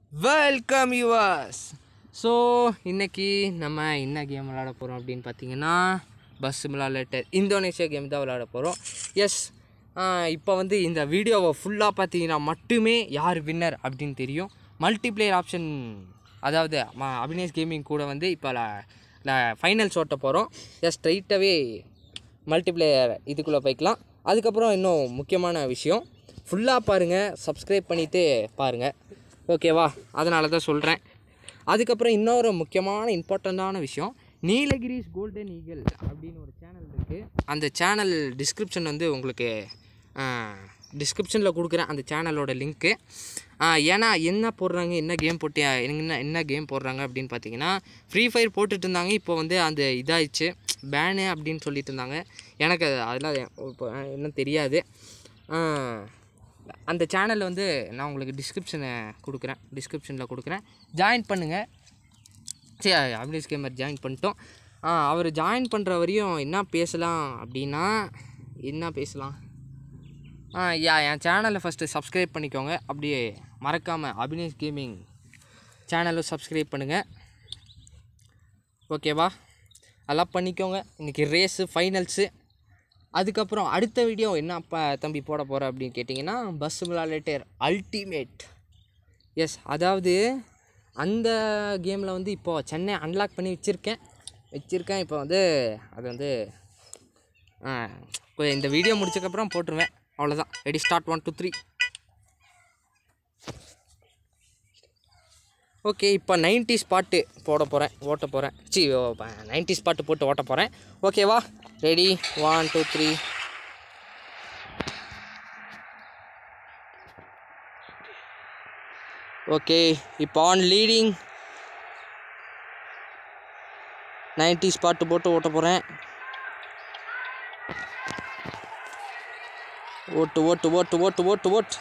Welcome yours so இன்னைக்கு நம்ம என்ன கேம் விளாட போகிறோம் அப்படின்னு பார்த்தீங்கன்னா பஸ் விளாடட்டர் இந்தோனேஷியா கேம் தான் விளாட போகிறோம் எஸ் இப்போ வந்து இந்த வீடியோவை ஃபுல்லாக பார்த்தீங்கன்னா மட்டுமே யார் வின்னர் அப்படின்னு தெரியும் மல்டிப்ளேயர் ஆப்ஷன் அதாவது ம- அபினேஷ் கேமிங் கூட வந்து இப்போ ஃபைனல்ஸ் ஓட்ட போகிறோம் எஸ் ஸ்ட்ரைட்டாகவே மல்டிப்ளேயர் இதுக்குள்ளே போய்க்கலாம் அதுக்கப்புறம் இன்னும் முக்கியமான விஷயம் ஃபுல்லாக பாருங்கள் சப்ஸ்கிரைப் பண்ணிவிட்டு பாருங்கள் ஓகேவா அதனால தான் சொல்கிறேன் அதுக்கப்புறம் இன்னொரு முக்கியமான இம்பார்ட்டண்ட்டான விஷயம் நீலகிரிஸ் கோல்டன் ஈகிள் அப்படின்னு ஒரு சேனல் இருக்குது அந்த சேனல் டிஸ்கிரிப்ஷன் வந்து உங்களுக்கு டிஸ்கிரிப்ஷனில் கொடுக்குறேன் அந்த சேனலோட லிங்க்கு ஏன்னா என்ன போடுறாங்க என்ன கேம் போட்டு என்ன என்ன கேம் போடுறாங்க அப்படின்னு பார்த்தீங்கன்னா ஃப்ரீ ஃபயர் போட்டுட்டு இருந்தாங்க இப்போ வந்து அந்த இதாயிடுச்சு பேனு அப்படின்னு சொல்லிட்டு இருந்தாங்க எனக்கு அது- அதெல்லாம் இப்போ இன்னும் தெரியாது ஆஹ், அந்த சேனல் வந்து நான் உங்களுக்கு டிஸ்கிரிப்ஷனை கொடுக்குறேன் டிஸ்கிரிப்ஷனில் கொடுக்குறேன் ஜாயின் பண்ணுங்கள் சரி அபினேஷ் கேமர் ஜாயின் பண்ணிட்டோம் அவர் ஜாயின் பண்ணுற வரையும் என்ன பேசலாம் அப்படின்னா என்ன பேசலாம் ஆ யா என் சேனலை ஃபஸ்ட்டு சப்ஸ்கிரைப் பண்ணிக்கோங்க அப்படியே மறக்காமல் அபினேஷ் கேமிங் சேனலும் சப்ஸ்கிரைப் பண்ணுங்கள் ஓகேவா அதெல்லாம் பண்ணிக்கோங்க இன்றைக்கி ரேஸு ஃபைனல்ஸு அதுக்கப்புறம் அடுத்த வீடியோ என்ன அப்பா தம்பி போட போகிற அப்படின்னு கேட்டிங்கன்னா பஸ் விளாலேட்டர் அல்டிமேட் எஸ் அதாவது அந்த கேமில் வந்து இப்போது சென்னை அன்லாக் பண்ணி வச்சுருக்கேன் வச்சுருக்கேன் இப்போ வந்து அது வந்து ஆ, இப்போ இந்த வீடியோ முடிச்சக்கப்புறம் போட்டுருவேன் அவ்வளோதான் ready start one two three okay இப்போ நைன்டி ஸ்பாட்டு போட போகிறேன் ஓட்ட போகிறேன் சி நைன்டி ஸ்பாட்டு போட்டு ஓட்ட போகிறேன் ஓகேவா ready one two three okay இப்போ ஆன் லீடிங் நைன்டி ஸ்பாட்டு போட்டு ஓட்ட போகிறேன் ஓட்டு ஓட்டு ஓட்டு ஓட்டு ஓட்டு ஓட்டு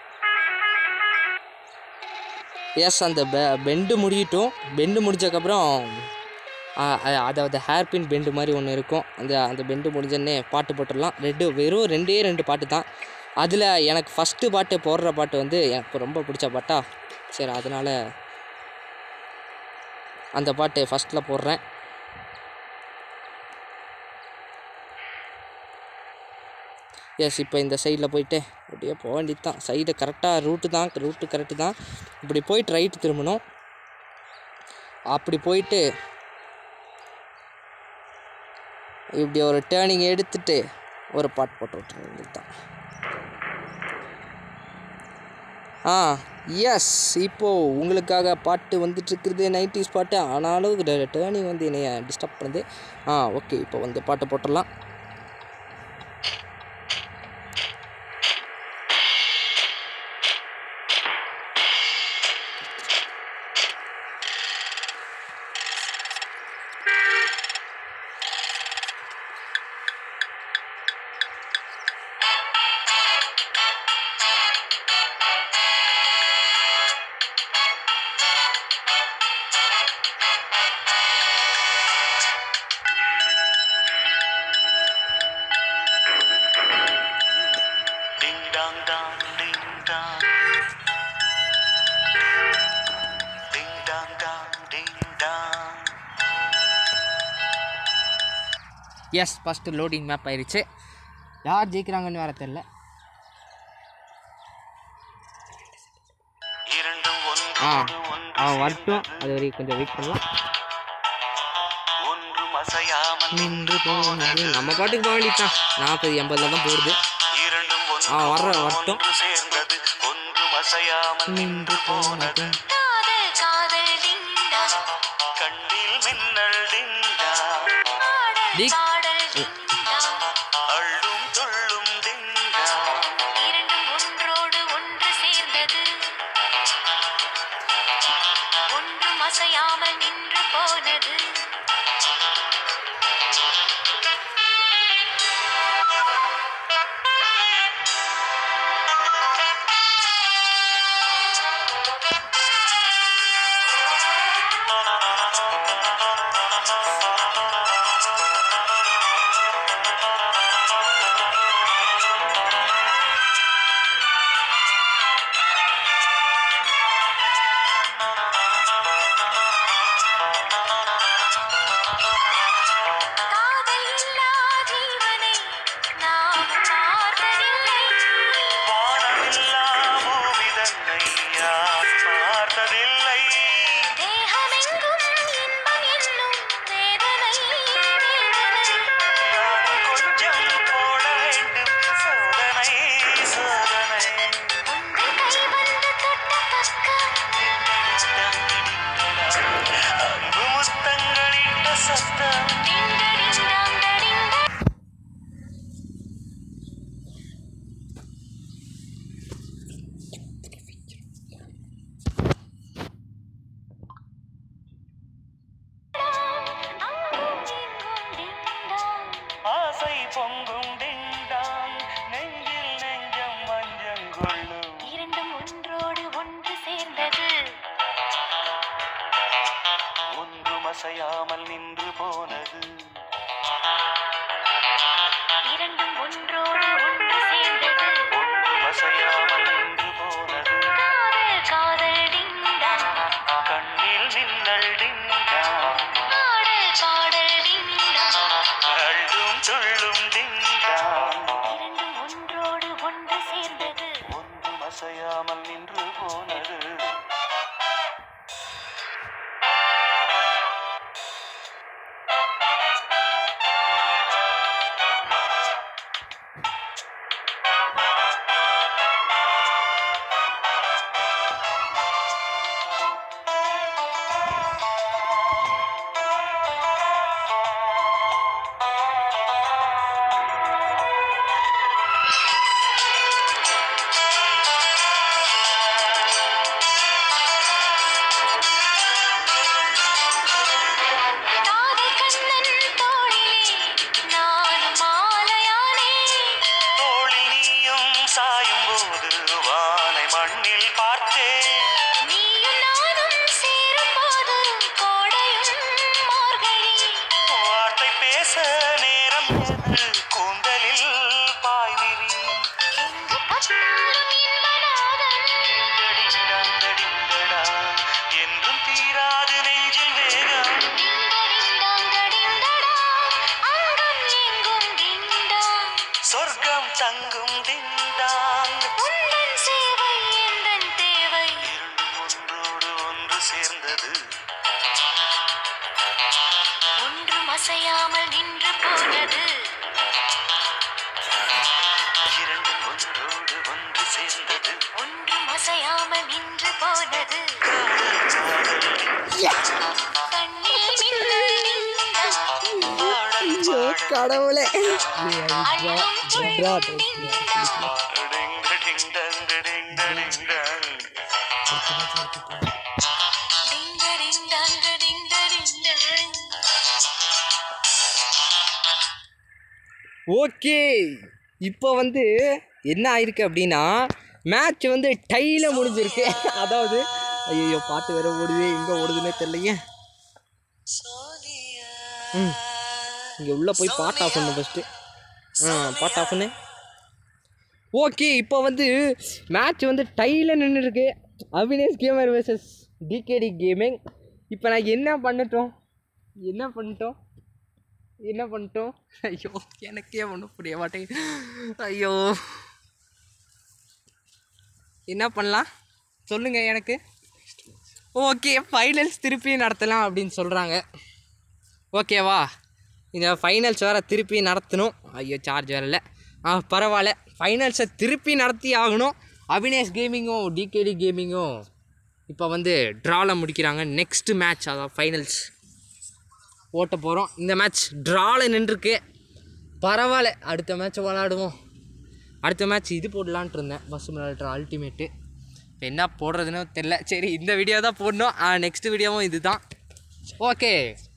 எஸ் அந்த பெ பெண்டு முடியட்டும் பெண்டு முடிச்சக்கப்புறம் அதாவது ஹேர்பின் பெண்டு மாதிரி ஒன்று இருக்கும் அந்த அந்த பெண்டு முடிஞ்சோடனே பாட்டு போட்டுடலாம் ரெண்டு வெறும் ரெண்டே ரெண்டு பாட்டு தான் அதில் எனக்கு ஃபஸ்ட்டு பாட்டு போடுற பாட்டு வந்து எனக்கு ரொம்ப பிடிச்ச பாட்டா சரி அதனால் அந்த பாட்டு ஃபஸ்ட்டில் போடுறேன் எஸ் இப்போ இந்த சைடில் போயிட்டு அப்படியே போக வேண்டியது தான் சைடு கரெக்டாக ரூட்டு தான் ரூட்டு கரெக்டு தான் இப்படி போயிட்டு ரைட்டு திரும்பணும் அப்படி போயிட்டு இப்படி ஒரு டேர்னிங் எடுத்துட்டு ஒரு பாட்டு போட்டு விட்டுற வேண்டியது தான் ஆ எஸ் இப்போது உங்களுக்காக பாட்டு வந்துட்டுருக்குறது நைன்டிஸ் பாட்டு ஆனாலும் டேர்னிங் வந்து என்னைய டிஸ்டர்ப் பண்ணுது ஆ ஓகே இப்போ வந்து பாட்டு போட்டுடலாம் Ding dong dong, ding dong. Ding dong dong, ding dong. Yes first loading map ஆயிருச்சு யார் ஜெயிக்கிறாங்கன்னு வேற தெரில இரண்டும் ஆ ஒன்றோடு ஒன்று அவன் வரட்டும் சேர்ந்தது. அது வரைக்கும் கொஞ்சம் வெயிட் பண்ணலாம் ஒன்றும் அசையாமல் நின்று போனது நம்ம பாட்டுக்கு போக வேண்டியதுதான் நாற்பது எண்பதுல தான் போடுது இரண்டும் ஆ, வர்ற, ஒன்றோடு வரட்டும். ஒன்று சேர்ந்தது ஒன்றும் அசையாமல் நின்று போனது காதல் காதல் டிண்டா கண்ணில் மின்னல் டிண்டா டி பாடல் டிண்டா அள்ளும் துள்ளும் டிண்டா இரண்டும் ஒன்றோடு ஒன்று சேர்ந்தது ஒன்றும் அசையாமல் நின்று போனது ஒன்றும் அசையாமல் நின்று போனது இரண்டும் ஒன்றோடு ஒன்று சேர்ந்தது ஒன்றும் அசையாமல் நின்று போனது காதல் காதல் டிண்டா கண்ணில் மின்னல் டிங்கா பாடல் பாடல் டிண்டா அள்ளும் சொல்லும் டிங்கா இரண்டும் ஒன்றோடு ஒன்று சேர்ந்தது ஒன்றும் அசையாமல் நின்று போனது காதல் கண்ணன் தோளிலே நானும் மாலையானே தோளில் நீயும் சாயும் போது வானை மண்ணில் பார்த்தேன் நீயும் நானும் சேரும்போது கோடையும் மார்கழி வார்த்தை பேச நேரம் எது கூந்தலில் பாய்விரி எங்கு பட்டாலும் இன்பநாதம் டிங்கடிங்கடா, என்றும் தீராது நெஞ்சில் வேகம் டிங்கடிங்கடா அங்கம் எங்கும் டிண்டா சொர்க்கம் தங்கும் டிங்டாங் உந்தன் சேவை எந்தன் தேவை இரண்டும் ஒன்றோடு ஒன்று சேர்ந்தது ஒன்றும் அசையாமல் நின்று போனது இரண்டும் ஒன்றோடு ஒன்று சேர்ந்தது ஒன்றும் அசையாமல் நின்று போனது கண்ணில் மின்னல் நின்றா ஐயோ கடவுளே அள்ளும் துள்ளும் நின்றா டிங்க டிங்டங் டிங்டடிங்டங். டிங்கடிங்கடங்க டிங்கடிங்கடங் ஓகே இப்போ வந்து என்ன ஆயிருக்கு அப்படின்னா மேட்ச் வந்து டையில் முடிஞ்சிருக்கு அதாவது ஐயோ பாட்டு வேற ஓடுது எங்கே ஓடுதுன்னே தெரியலையே ம் இங்கே உள்ளே போய் பாட்டு ஆஃப் பண்ணு ஃபஸ்ட்டு ஆ பாட்டு ஆஃப் பண்ணு ஓகே இப்போ வந்து மேட்ச் வந்து டையில் நின்றுருக்கு அவினேஷ் கேமர் வர்சஸ் டிகேடி கேமிங் இப்போ நான் என்ன பண்ணட்டும் என்ன பண்ணிட்டோம் என்ன பண்ணிட்டோம் ஐயோ எனக்கே ஒன்றும் புரிய மாட்டேங்குது ஐயோ என்ன பண்ணலாம் சொல்லுங்கள் எனக்கு ஓகே ஃபைனல்ஸ் திருப்பி நடத்தலாம் அப்படின்னு சொல்கிறாங்க ஓகேவா இந்த ஃபைனல்ஸ் வேறு திருப்பி நடத்தணும் ஐயோ சார்ஜ் வேறு இல்லை ஆ பரவாயில்ல ஃபைனல்ஸை திருப்பி நடத்தி ஆகணும் அவினேஷ் கேமிங்கும் டிகேடி கேமிங்கும் இப்போ வந்து ட்ராவில் முடிக்கிறாங்க நெக்ஸ்ட் மேட்ச் அதான் ஃபைனல்ஸ் ஓட்ட போகிறோம் இந்த மேட்ச் ட்ராவில் நின்றுருக்கு பரவாயில்ல அடுத்த மேட்ச் விளாடுவோம் அடுத்த மேட்ச் இது போடலான்ட்டு இருந்தேன் பஸ் விளையாடுற அல்டிமேட்டு இப்போ என்ன போடுறதுன்னு தெரில சரி இந்த வீடியோ தான் போடணும் நெக்ஸ்ட் வீடியோவும் இது தான் ஓகே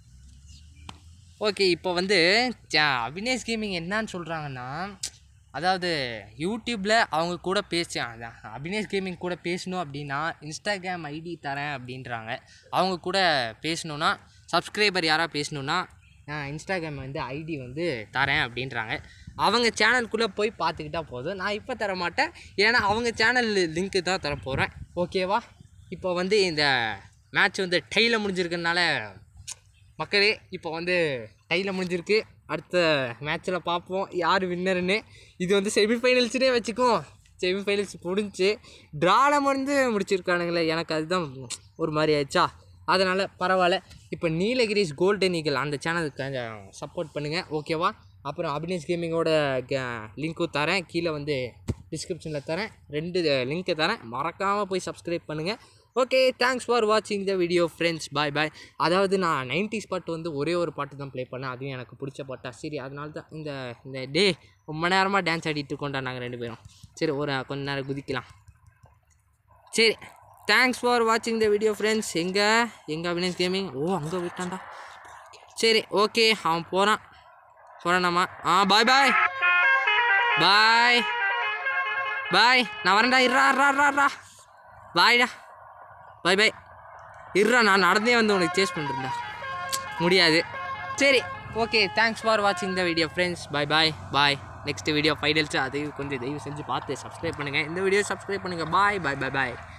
ஓகே இப்போ வந்து ச- அவினேஷ் கேமிங் என்னன்னு சொல்கிறாங்கன்னா அதாவது யூடியூப்பில் அவங்க கூட பேச அதான் அபினேஷ் கேமிங் கூட பேசணும் அப்படின்னா இன்ஸ்டாகிராம் ஐடி தரேன் அப்படின்றாங்க அவங்க கூட பேசணுன்னா சப்ஸ்கிரைபர் யாராக பேசணுன்னா இன்ஸ்டாகிராம் வந்து ஐடி வந்து தரேன் அப்படின்றாங்க அவங்க சேனலுக்குள்ளே போய் பார்த்துக்கிட்டா போதும் நான் இப்போ தர மாட்டேன் ஏன்னா அவங்க சேனல் லிங்க்கு தான் தர போகிறேன் ஓகேவா இப்போ வந்து இந்த மேட்ச் வந்து டையில் முடிஞ்சிருக்கனால மக்களே இப்போ வந்து டையில் முடிஞ்சிருக்கு அடுத்த மேட்ச்சில் பார்ப்போம் யார் வின்னர்னு இது வந்து செமிஃபைனல்ஸ்னே வச்சுக்கோ செமிஃபைனல்ஸ் முடிஞ்சு ட்ராவில் வந்து முடிச்சிருக்கானுங்களே எனக்கு அதுதான் ஒரு மாதிரி ஆயிடுச்சா அதனால் பரவாயில்ல இப்போ நீலகிரிஸ் கோல்டன் ஈகிள் அந்த சேனலுக்கு கொஞ்சம் சப்போர்ட் பண்ணுங்கள் ஓகேவா அப்புறம் அபினேஷ் கேமிங்கோட லிங்க்கும் தரேன் கீழே வந்து டிஸ்கிரிப்ஷனில் தரேன் ரெண்டு லிங்க்கை தரேன் மறக்காமல் போய் சப்ஸ்கிரைப் பண்ணுங்கள் ஓகே தேங்க்ஸ் ஃபார் வாட்சிங் த வீடியோ ஃப்ரெண்ட்ஸ் பாய் பாய் அதாவது நான் நைன்டிஸ் பாட்டு வந்து ஒரே ஒரு பாட்டு தான் ப்ளே பண்ணேன் அதுவும் எனக்கு பிடிச்ச பாட்டா சரி அதனால தான் இந்த இந்த டே ரொம்ப நேரமாக டான்ஸ் ஆடிட்டு இருக்கோம்டா நாங்கள் ரெண்டு பேரும் சரி ஒரு கொஞ்ச நேரம் குதிக்கலாம் சரி தேங்க்ஸ் ஃபார் வாட்சிங் த வீடியோ ஃப்ரெண்ட்ஸ் எங்கே எங்கே அபினேஷ் கேமிங் ஓ அங்கே விட்டான்டா சரி ஓகே அவன் போகிறான் போகிறானாமா ஆ பாய் பாய் பாய் பாய் நான் வரேன்டா இருறா இருறா இருறா இருறா பாய்டா பை பை இருடா நான் நடந்தே வந்து உனக்கு சேஸ் பண்ணிருந்தா முடியாது சரி ஓகே தேங்க்ஸ் ஃபார் வாட்சிங் the video friends bye bye bye next video finals அதையும் கொஞ்சம் தயவு செஞ்சு பார்த்து சப்ஸ்கிரைப் பண்ணுங்கள் இந்த வீடியோ சப்ஸ்கிரைப் பண்ணுங்கள் பாய் பாய் பாய் பாய்